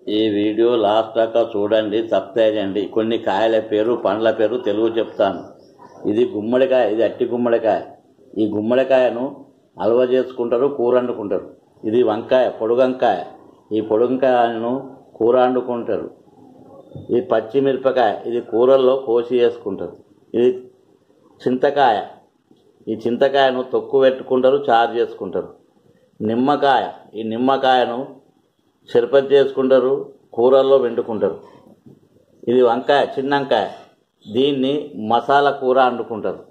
ఈ video last దాకా చూడండి సబ్స్క్రైబ్ కొన్ని కాయల పేరు పండ్ల పేరు తెలుగు చెప్తాను ఇది గుమ్మడికాయ ఇది అట్టి గుమ్మడికాయ ఈ గుమ్మడికాయను అలవ చేసుకుంటారు కూర వండుకుంటారు ఇది వంకాయ పొడుగంకాయ ఈ పొడుగంకాయను కూర వండుకుంటారు ఇది పచ్చిమిరపకాయ ఇది కూరల్లో కోసి వేసుకుంటారు ఇది చింతకాయ ఈ చింతకాయను తొక్కు పెట్టుకుంటారు చారు చేసుకుంటారు నిమ్మకాయ ఈ నిమ్మకాయను షర్బత్ చేసుకుంటారు కూరల్లో వండుకుంటారు ఇది వంకాయ చిన్న వంకాయ దీన్ని మసాలా కూర వండుకుంటారు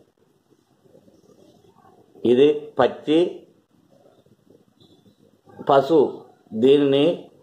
ఇది పచ్చి పశువు దీనిని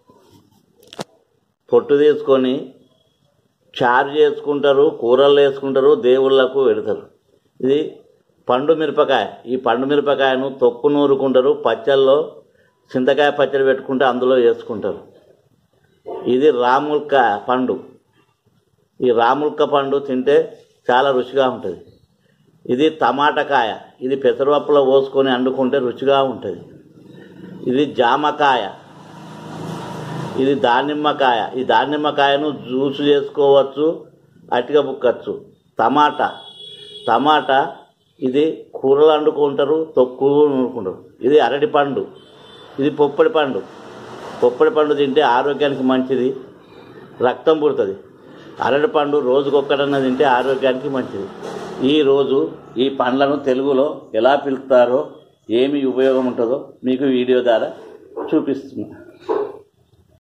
పొట్టు తీసుకొని చారు చేసుకుంటారు కూరలు వేసుకుంటారు దేవుళ్ళకు పెడతారు ఇది పండు మిరపకాయ ఈ పండు మిరపకాయను తొక్కు నూరుకుంటారు పచ్చల్లో చింతకాయ పచ్చడి పెట్టుకుంటే అందులో వేసుకుంటారు ఇది రాముల్క పండు ఈ రాముల్క పండు తింటే చాలా రుచిగా ఉంటుంది ఇది టమాటకాయ ఇది పెసరపప్పులో పోసుకొని వండుకుంటే రుచిగా ఉంటుంది ఇది జామకాయ ఇది దానిమ్మకాయ ఈ దానిమ్మకాయను జ్యూస్ చేసుకోవచ్చు అట్టిగా బుక్కచ్చు టమాటా టమాటా ఇది కూరలు వండుకుంటారు తొక్కు నూరుకుంటారు ఇది అరటి పండు ఇది పొప్పడి పండు పొప్పడి పండు తింటే ఆరోగ్యానికి మంచిది రక్తం పుడుతుంది అరటి పండు రోజుకొక్కడన్నా తింటే ఆరోగ్యానికి మంచిది ఈరోజు ఈ పండ్లను తెలుగులో ఎలా పిలుస్తారో ఏమి ఉపయోగం ఉంటుందో మీకు వీడియో ద్వారా చూపిస్తున్నా